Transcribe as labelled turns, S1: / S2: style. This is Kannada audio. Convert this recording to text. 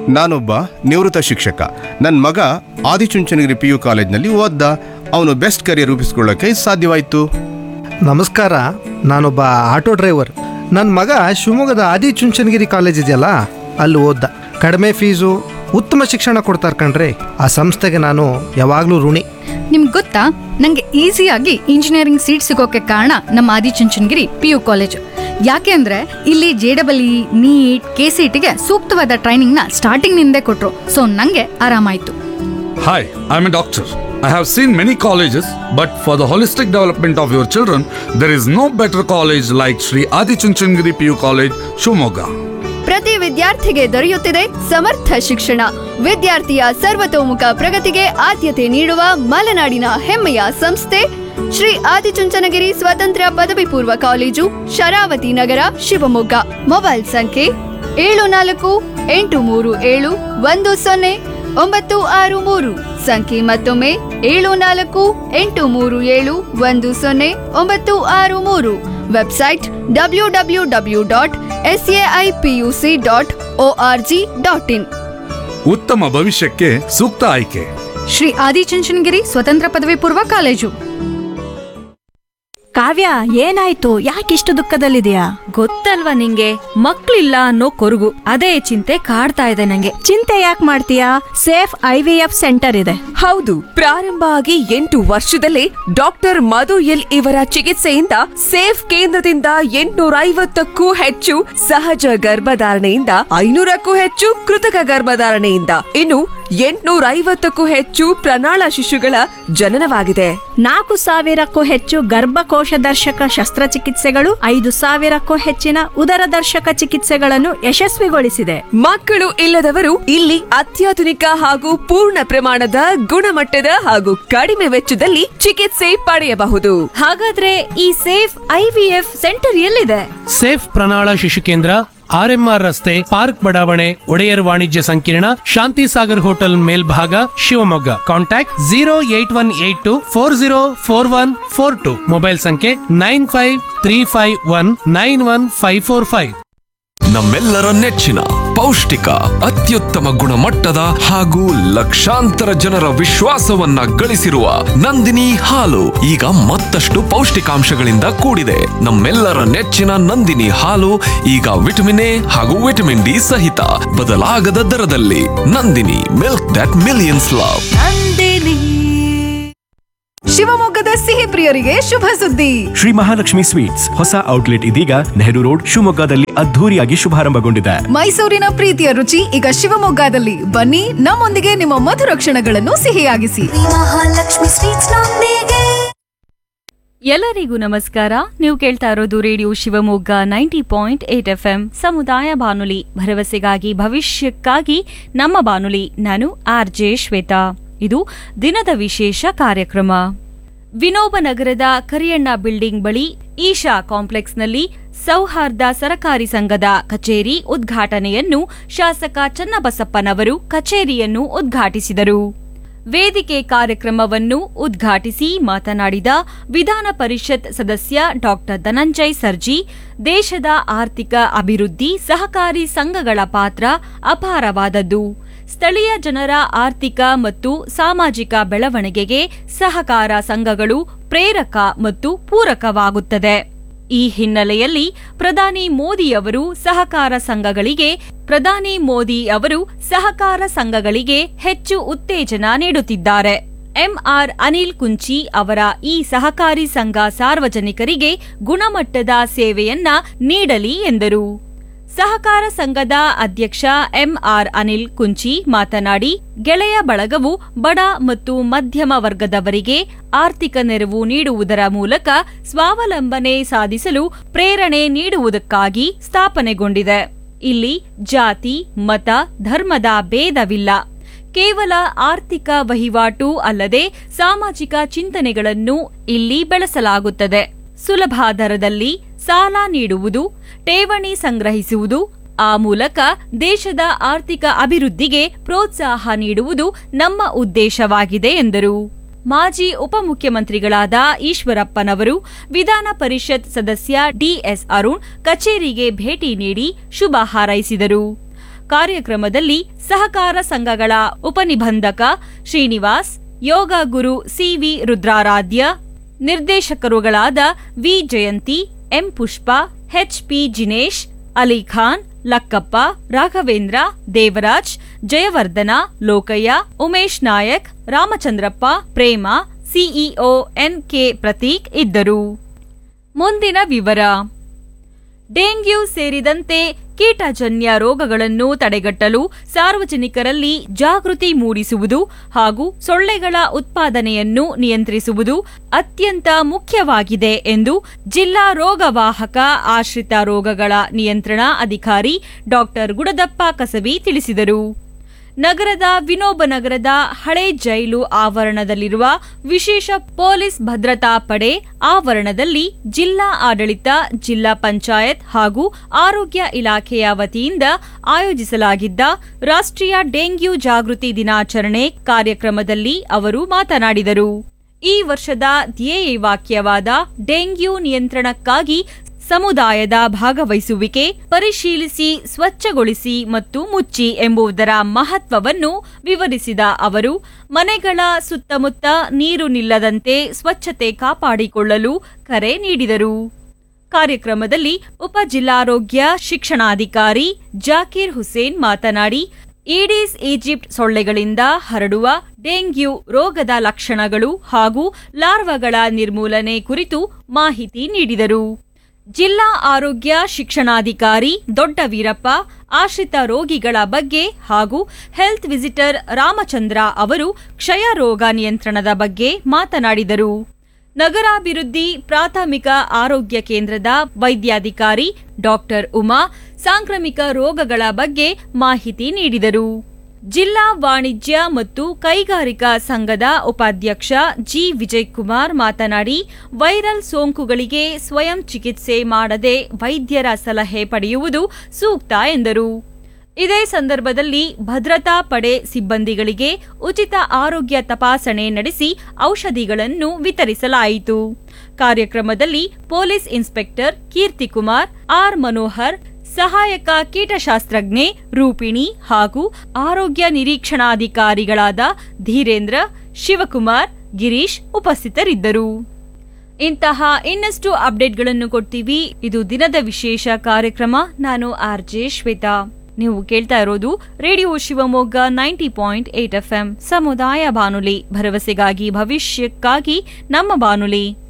S1: ನಾನೊಬ್ಬ ನಿವೃತ್ತ ಶಿಕ್ಷಕ ನನ್ನ ಮಗ ಆದಿಚುಂಚನಗಿರಿ ಪಿ ಯು ಕಾಲೇಜ್ನಲ್ಲಿ ಓದ್ದ ಅವನು ಬೆಸ್ಟ್ ಕರಿಯರ್ ರೂಪಿಸ್ಕೊಳ್ಳೋಕೆ ಸಾಧ್ಯವಾಯಿತು
S2: ನಮಸ್ಕಾರ ನಾನೊಬ್ಬ ಆಟೋ ಡ್ರೈವರ್ ನನ್ನ ಮಗ ಶಿವಮೊಗ್ಗದ ಆದಿಚುಂಚನಗಿರಿ ಕಾಲೇಜ್ ಇದೆಯಲ್ಲ ಅಲ್ಲಿ ಓದ್ದ ಕಡಿಮೆ ಫೀಸು ಉತ್ತಮ ಶಿಕ್ಷಣ ಕೊಡ್ತಾರೆ ಕಣ್ರಿ ಆ ಸಂಸ್ಥೆಗೆ ನಾನು ಯಾವಾಗಲೂ ಋಣಿ
S3: ನಿಮ್ಗೆ ಗೊತ್ತಾ ನಂಗೆ ಈಸಿಯಾಗಿ ಇಂಜಿನಿಯರಿಂಗ್ ಸೀಟ್ ಸಿಗೋಕೆ ಕಾರಣ ನಮ್ಮ ಆದಿಚುಂಚನಗಿರಿ ಪಿ ಯು ಕಾಲೇಜ್ ಯಾಕೆ ಅಂದ್ರೆ ಇಲ್ಲಿ J double E neet K C ಟಿಗೆ ಸೂಕ್ತವಾದ ಟ್ರೈನಿಂಗ್ನ ಸ್ಟಾರ್ಟಿಂಗ್ ನಿಂದೇ ಕೊಟ್ರು ಸೊ ನಂಗೆ ಆರಾಮಾಯ್ತು
S4: Hi, I'm a doctor. I have seen many colleges, but for the holistic development of your children, there is no better college like Sri Adi Chunchandgiri PU College, Shumoga.
S5: ಪ್ರತಿ ವಿದ್ಯಾರ್ಥಿಗೆ ದೊರೆಯುತ್ತಿದೆ ಸಮರ್ಥ ಶಿಕ್ಷಣ ವಿದ್ಯಾರ್ಥಿಯ ಸರ್ವತೋಮುಖ ಪ್ರಗತಿಗೆ ಆದ್ಯತೆ ನೀಡುವ ಮಲೆನಾಡಿನ ಹೆಮ್ಮೆಯ ಸಂಸ್ಥೆ ಶ್ರೀ ಆದಿಚುಂಚನಗಿರಿ ಸ್ವತಂತ್ರ ಪದವಿ ಪೂರ್ವ ಕಾಲೇಜು ಶರಾವತಿ ನಗರ ಶಿವಮೊಗ್ಗ ಮೊಬೈಲ್ ಸಂಖ್ಯೆ ಏಳು ನಾಲ್ಕು ಎಂಟು ಮೂರು ಏಳು ಒಂದು ಸೊನ್ನೆ ಒಂಬತ್ತು ಆರು ಮೂರು ಸಂಖ್ಯೆ ಮತ್ತೊಮ್ಮೆ ಏಳು ನಾಲ್ಕು ಎಂಟು ಮೂರು ಏಳು ಒಂದು ಸೊನ್ನೆ ಒಂಬತ್ತು ಆರು ಮೂರು website W W W dot S A I P U C dot O R G dot in
S4: ಉತ್ತಮ ಭವಿಷ್ಯಕ್ಕೆ ಸೂಕ್ತ ಆಯ್ಕೆ
S3: ಶ್ರೀ ಆದಿಚುಂಚನಗಿರಿ ಸ್ವತಂತ್ರ ಪದವಿ ಪೂರ್ವ ಕಾಲೇಜು
S6: ಕಾವ್ಯ ಏನಾಯ್ತು ಯಾಕಿಷ್ಟು ದುಃಖದಲ್ಲಿದೆಯಾ
S7: ಗೊತ್ತಲ್ವಾ ನಿಂಗೆ ಮಕ್ಳಿಲ್ಲ ಅನ್ನೋ ಕೊರಗು ಅದೇ ಚಿಂತೆ ಕಾಡ್ತಾ ಇದೆ ನಂಗೆ
S6: ಚಿಂತೆ ಯಾಕೆ ಮಾಡ್ತೀಯಾ safe I V F centre ಇದೆ
S8: ಹೌದು ಪ್ರಾರಂಭ ಆಗಿ ಎಂಟು ವರ್ಷದಲ್ಲೇ ಡಾಕ್ಟರ್ ಮಧು ಎಲ್ ಇವರ ಚಿಕಿತ್ಸೆಯಿಂದ ಸೇಫ್ ಕೇಂದ್ರದಿಂದ ಎಂಟುನೂರ ಐವತ್ತಕ್ಕೂ ಹೆಚ್ಚು ಸಹಜ ಗರ್ಭಧಾರಣೆಯಿಂದ ಐನೂರಕ್ಕೂ ಹೆಚ್ಚು ಕೃತಕ ಗರ್ಭಧಾರಣೆಯಿಂದ ಇನ್ನು ಎಂಟುನೂರ ಐವತ್ತಕ್ಕೂ ಹೆಚ್ಚು ಪ್ರಣಾಳ ಶಿಶುಗಳ ಜನನವಾಗಿದೆ
S6: ನಾಲ್ಕು ಸಾವಿರಕ್ಕೂ ಹೆಚ್ಚು ಗರ್ಭಕೋಶ ದರ್ಶಕ ಶಸ್ತ್ರಚಿಕಿತ್ಸೆಗಳು ಐದು ಸಾವಿರಕ್ಕೂ ಹೆಚ್ಚಿನ ಉದರ ದರ್ಶಕ ಚಿಕಿತ್ಸೆಗಳನ್ನು ಯಶಸ್ವಿಗೊಳಿಸಿದೆ
S8: ಮಕ್ಕಳು ಇಲ್ಲದವರು ಇಲ್ಲಿ ಅತ್ಯಾಧುನಿಕ ಹಾಗೂ ಪೂರ್ಣ ಪ್ರಮಾಣದ ಗುಣಮಟ್ಟದ ಹಾಗೂ ಕಡಿಮೆ ವೆಚ್ಚದಲ್ಲಿ ಚಿಕಿತ್ಸೆ ಪಡೆಯಬಹುದು
S7: ಹಾಗಾದ್ರೆ ಈ safe I V F centre ಎಲ್ಲಿದೆ
S9: ಸೇಫ್ ಪ್ರಣಾಳ ಶಿಶು ಕೇಂದ್ರ ಆರ್ಎಂಆರ್ ರಸ್ತೆ ಪಾರ್ಕ್ ಬಡಾವಣೆ ಒಡೆಯರ್ ವಾಣಿಜ್ಯ ಸಂಕೀರ್ಣ ಶಾಂತಿ ಸಾಗರ್ ಹೋಟೆಲ್ ಮೇಲ್ಭಾಗ Shivamogga contact zero eight one eight two four zero four one four two mobile ಸಂಖ್ಯೆ nine five three five one nine one five four five
S10: ನಮ್ಮೆಲ್ಲರ ನೆಚ್ಚಿನ ಪೌಷ್ಟಿಕ ಅತ್ಯುತ್ತಮ ಗುಣಮಟ್ಟದ ಹಾಗೂ ಲಕ್ಷಾಂತರ ಜನರ ವಿಶ್ವಾಸವನ್ನ ಗಳಿಸಿರುವ ನಂದಿನಿ ಹಾಲು ಈಗ ಮತ್ತಷ್ಟು ಪೌಷ್ಟಿಕಾಂಶಗಳಿಂದ ಕೂಡಿದೆ ನಮ್ಮೆಲ್ಲರ ನೆಚ್ಚಿನ ನಂದಿನಿ ಹಾಲು ಈಗ ವಿಟಮಿನ್ ಎ ಹಾಗೂ ವಿಟಮಿನ್ ಡಿ ಸಹಿತ ಬದಲಾಗದ ದರದಲ್ಲಿ Nandini milk that millions love
S5: ಶಿವಮೊಗ್ಗದ ಸಿಹಿ ಪ್ರಿಯರಿಗೆ ಶುಭ ಸುದ್ದಿ
S11: ಶ್ರೀ ಮಹಾಲಕ್ಷ್ಮಿ ಸ್ವೀಟ್ಸ್ ಹೊಸ ಔಟ್ಲೆಟ್ ಇದೀಗ ನೆಹರು ರೋಡ್ ಶಿವಮೊಗ್ಗದಲ್ಲಿ ಅದ್ಧೂರಿಯಾಗಿ ಶುಭಾರಂಭಗೊಂಡಿದೆ
S5: ಮೈಸೂರಿನ ಪ್ರೀತಿಯ ರುಚಿ ಈಗ ಶಿವಮೊಗ್ಗದಲ್ಲಿ ಬನ್ನಿ ನಮ್ಮೊಂದಿಗೆ ನಿಮ್ಮ ಮಧುರ ಕ್ಷಣಗಳನ್ನು ಸಿಹಿಯಾಗಿಸಿ
S7: ಎಲ್ಲರಿಗೂ ನಮಸ್ಕಾರ ನೀವು ಕೇಳ್ತಾ ಇರೋದು radio Shivamogga ninety point eight F M ಸಮುದಾಯ ಬಾನುಲಿ ಭರವಸೆಗಾಗಿ ಭವಿಷ್ಯಕ್ಕಾಗಿ ನಮ್ಮ ಬಾನುಲಿ ನಾನು ಆರ್ ಜೆ ಶ್ವೇತಾ ಇದು ದಿನದ ವಿಶೇಷ ಕಾರ್ಯಕ್ರಮ ವಿನೋಬ ನಗರದ ಕರಿಯಣ್ಣ ಬಿಲ್ಡಿಂಗ್ ಬಳಿ ಈಶಾ ಕಾಂಪ್ಲೆಕ್ಸ್ನಲ್ಲಿ ಸೌಹಾರ್ದ ಸರಕಾರಿ ಸಂಘದ ಕಚೇರಿ ಉದ್ಘಾಟನೆಯನ್ನು ಶಾಸಕ ಚನ್ನಬಸಪ್ಪನವರು ಕಚೇರಿಯನ್ನು ಉದ್ಘಾಟಿಸಿದರು ವೇದಿಕೆ ಕಾರ್ಯಕ್ರಮವನ್ನು ಉದ್ಘಾಟಿಸಿ ಮಾತನಾಡಿದ ವಿಧಾನ ಪರಿಷತ್ ಸದಸ್ಯ ಡಾಕ್ಟರ್ ಧನಂಜಯ್ ಸರ್ಜಿ ದೇಶದ ಆರ್ಥಿಕ ಅಭಿವೃದ್ಧಿ ಸಹಕಾರಿ ಸಂಘಗಳ ಪಾತ್ರ ಅಪಾರವಾದದ್ದು ಸ್ಥಳೀಯ ಜನರ ಆರ್ಥಿಕ ಮತ್ತು ಸಾಮಾಜಿಕ ಬೆಳವಣಿಗೆಗೆ ಸಹಕಾರ ಸಂಘಗಳು ಪ್ರೇರಕ ಮತ್ತು ಪೂರಕವಾಗುತ್ತದೆ ಈ ಹಿನ್ನೆಲೆಯಲ್ಲಿ ಪ್ರಧಾನಿ ಮೋದಿಯವರು ಸಹಕಾರ ಸಂಘಗಳಿಗೆ ಪ್ರಧಾನಿ ಮೋದಿ ಅವರು ಸಹಕಾರ ಸಂಘಗಳಿಗೆ ಹೆಚ್ಚು ಉತ್ತೇಜನ ನೀಡುತ್ತಿದ್ದಾರೆ ಎಂಆರ್ ಅನಿಲ್ ಕುಂಚಿ ಅವರ ಈ ಸಹಕಾರಿ ಸಂಘ ಸಾರ್ವಜನಿಕರಿಗೆ ಗುಣಮಟ್ಟದ ಸೇವೆಯನ್ನ ನೀಡಲಿ ಎಂದರು ಸಹಕಾರ ಸಂಘದ ಅಧ್ಯಕ್ಷ ಎಂಆರ್ ಅನಿಲ್ ಕುಂಚಿ ಮಾತನಾಡಿ ಗೆಳೆಯ ಬಳಗವು ಬಡ ಮತ್ತು ಮಧ್ಯಮ ವರ್ಗದವರಿಗೆ ಆರ್ಥಿಕ ನೆರವು ನೀಡುವುದರ ಮೂಲಕ ಸ್ವಾವಲಂಬನೆ ಸಾಧಿಸಲು ಪ್ರೇರಣೆ ನೀಡುವುದಕ್ಕಾಗಿ ಸ್ಥಾಪನೆಗೊಂಡಿದೆ ಇಲ್ಲಿ ಜಾತಿ ಮತ ಧರ್ಮದ ಭೇದವಿಲ್ಲ ಕೇವಲ ಆರ್ಥಿಕ ವಹಿವಾಟು ಅಲ್ಲದೆ ಸಾಮಾಜಿಕ ಚಿಂತನೆಗಳನ್ನು ಇಲ್ಲಿ ಬೆಳೆಸಲಾಗುತ್ತದೆ ಸುಲಭ ದರದಲ್ಲಿ ಸಾಲ ನೀಡುವುದು ಠೇವಣಿ ಸಂಗ್ರಹಿಸುವುದು ಆ ಮೂಲಕ ದೇಶದ ಆರ್ಥಿಕ ಅಭಿವೃದ್ಧಿಗೆ ಪ್ರೋತ್ಸಾಹ ನೀಡುವುದು ನಮ್ಮ ಉದ್ದೇಶವಾಗಿದೆ ಎಂದರು ಮಾಜಿ ಉಪಮುಖ್ಯಮಂತ್ರಿಗಳಾದ ಈಶ್ವರಪ್ಪನವರು ವಿಧಾನ ಪರಿಷತ್ ಸದಸ್ಯ ಡಿಎಸ್ ಅರುಣ್ ಕಚೇರಿಗೆ ಭೇಟಿ ನೀಡಿ ಶುಭ ಹಾರೈಸಿದರು ಕಾರ್ಯಕ್ರಮದಲ್ಲಿ ಸಹಕಾರ ಸಂಘಗಳ ಉಪನಿಬಂಧಕ ಶ್ರೀನಿವಾಸ್ ಯೋಗ ಗುರು ಸಿವಿ ರುದ್ರಾರಾಧ್ಯ ನಿರ್ದೇಶಕರುಗಳಾದ V Jayanthi M Pushpa HP Jinesh Ali Khan Lakkappa Raghavendra Devaraj Jayavardhana Lokayya Umesh Naik Ramachandrappa Prema CEO NK Prateek ಇದ್ದರು ಮುಂದಿನ ವಿವರ ಡೆಂಗ್ಯೂ ಸೇರಿದಂತೆ ಕೀಟಜನ್ಯ ರೋಗಗಳನ್ನು ತಡೆಗಟ್ಟಲು ಸಾರ್ವಜನಿಕರಲ್ಲಿ ಜಾಗೃತಿ ಮೂಡಿಸುವುದು ಹಾಗೂ ಸೊಳ್ಳೆಗಳ ಉತ್ಪಾದನೆಯನ್ನು ನಿಯಂತ್ರಿಸುವುದು ಅತ್ಯಂತ ಮುಖ್ಯವಾಗಿದೆ ಎಂದು ಜಿಲ್ಲಾ ರೋಗವಾಹಕ ಆಶ್ರಿತ ರೋಗಗಳ ನಿಯಂತ್ರಣ ಅಧಿಕಾರಿ ಡಾಕ್ಟರ್ ಗುಡದಪ್ಪ ಕಸಬಿ ತಿಳಿಸಿದರು ನಗರದ ವಿನೋಬ ನಗರದ ಹಳೆ ಜೈಲು ಆವರಣದಲ್ಲಿರುವ ವಿಶೇಷ ಪೊಲೀಸ್ ಭದ್ರತಾ ಪಡೆ ಆವರಣದಲ್ಲಿ ಜಿಲ್ಲಾ ಆಡಳಿತ ಜಿಲ್ಲಾ ಪಂಚಾಯತ್ ಹಾಗೂ ಆರೋಗ್ಯ ಇಲಾಖೆಯ ವತಿಯಿಂದ ಆಯೋಜಿಸಲಾಗಿದ್ದ ರಾಷ್ಟ್ರೀಯ ಡೆಂಗ್ಯೂ ಜಾಗೃತಿ ದಿನಾಚರಣೆ ಕಾರ್ಯಕ್ರಮದಲ್ಲಿ ಅವರು ಮಾತನಾಡಿದರು ಈ ವರ್ಷದ ಧ್ಯೇಯ ವಾಕ್ಯವಾದ ಡೆಂಗ್ಯೂ ನಿಯಂತ್ರಣಕ್ಕಾಗಿ ಸಮುದಾಯದ ಭಾಗವಹಿಸುವಿಕೆ ಪರಿಶೀಲಿಸಿ ಸ್ವಚ್ಛಗೊಳಿಸಿ ಮತ್ತು ಮುಚ್ಚಿ ಎಂಬುದರ ಮಹತ್ವವನ್ನು ವಿವರಿಸಿದ ಅವರು ಮನೆಗಳ ಸುತ್ತಮುತ್ತ ನೀರು ನಿಲ್ಲದಂತೆ ಸ್ವಚ್ಛತೆ ಕಾಪಾಡಿಕೊಳ್ಳಲು ಕರೆ ನೀಡಿದರು ಕಾರ್ಯಕ್ರಮದಲ್ಲಿ ಉಪ ಜಿಲ್ಲಾರೋಗ್ಯ ಶಿಕ್ಷಣಾಧಿಕಾರಿ ಜಾಕೀರ್ ಹುಸೇನ್ ಮಾತನಾಡಿ ಈಡೀಸ್ ಈಜಿಪ್ಟ್ ಸೊಳ್ಳೆಗಳಿಂದ ಹರಡುವ ಡೆಂಗ್ಯೂ ರೋಗದ ಲಕ್ಷಣಗಳು ಹಾಗೂ ಲಾರ್ವಗಳ ನಿರ್ಮೂಲನೆ ಕುರಿತು ಮಾಹಿತಿ ನೀಡಿದರು ಜಿಲ್ಲಾ ಆರೋಗ್ಯ ಶಿಕ್ಷಣಾಧಿಕಾರಿ ದೊಡ್ಡ ವೀರಪ್ಪ ಆಶ್ರಿತ ರೋಗಿಗಳ ಬಗ್ಗೆ ಹಾಗೂ ಹೆಲ್ತ್ ವಿಸಿಟರ್ ರಾಮಚಂದ್ರ ಅವರು ಕ್ಷಯ ರೋಗ ನಿಯಂತ್ರಣದ ಬಗ್ಗೆ ಮಾತನಾಡಿದರು ನಗರಾಭಿವೃದ್ಧಿ ಪ್ರಾಥಮಿಕ ಆರೋಗ್ಯ ಕೇಂದ್ರದ ವೈದ್ಯಾಧಿಕಾರಿ ಡಾಕ್ಟರ್ ಉಮಾ ಸಾಂಕ್ರಾಮಿಕ ರೋಗಗಳ ಬಗ್ಗೆ ಮಾಹಿತಿ ನೀಡಿದರು ಜಿಲ್ಲಾ ವಾಣಿಜ್ಯ ಮತ್ತು ಕೈಗಾರಿಕಾ ಸಂಘದ ಉಪಾಧ್ಯಕ್ಷ ಜಿ ವಿಜಯಕುಮಾರ್ ಮಾತನಾಡಿ ವೈರಲ್ ಸೋಂಕುಗಳಿಗೆ ಸ್ವಯಂ ಚಿಕಿತ್ಸೆ ಮಾಡದೆ ವೈದ್ಯರ ಸಲಹೆ ಪಡೆಯುವುದು ಸೂಕ್ತ ಎಂದರು ಇದೇ ಸಂದರ್ಭದಲ್ಲಿ ಭದ್ರತಾ ಪಡೆ ಸಿಬ್ಬಂದಿಗಳಿಗೆ ಉಚಿತ ಆರೋಗ್ಯ ತಪಾಸಣೆ ನಡೆಸಿ ಔಷಧಿಗಳನ್ನು ವಿತರಿಸಲಾಯಿತು ಕಾರ್ಯಕ್ರಮದಲ್ಲಿ police inspector Keerthikumar R Manohar ಸಹಾಯಕ ಕೀಟಶಾಸ್ತ್ರಜ್ಞೆ ರೂಪಿಣಿ ಹಾಗೂ ಆರೋಗ್ಯ ನಿರೀಕ್ಷಣಾಧಿಕಾರಿಗಳಾದ ಧೀರೇಂದ್ರ ಶಿವಕುಮಾರ್ ಗಿರೀಶ್ ಉಪಸ್ಥಿತರಿದ್ದರು ಇಂತಹ ಇನ್ನಷ್ಟು ಅಪ್ಡೇಟ್ಗಳನ್ನು ಕೊಡ್ತೀವಿ ಇದು ದಿನದ ವಿಶೇಷ ಕಾರ್ಯಕ್ರಮ ನಾನು ಆರ್ ಜೆ ಶ್ವೇತಾ ನೀವು ಕೇಳ್ತಾ ಇರೋದು radio Shivamogga ninety point eight F ಸಮುದಾಯ ಬಾನುಲಿ ಭರವಸೆಗಾಗಿ ಭವಿಷ್ಯಕ್ಕಾಗಿ ನಮ್ಮ ಬಾನುಲಿ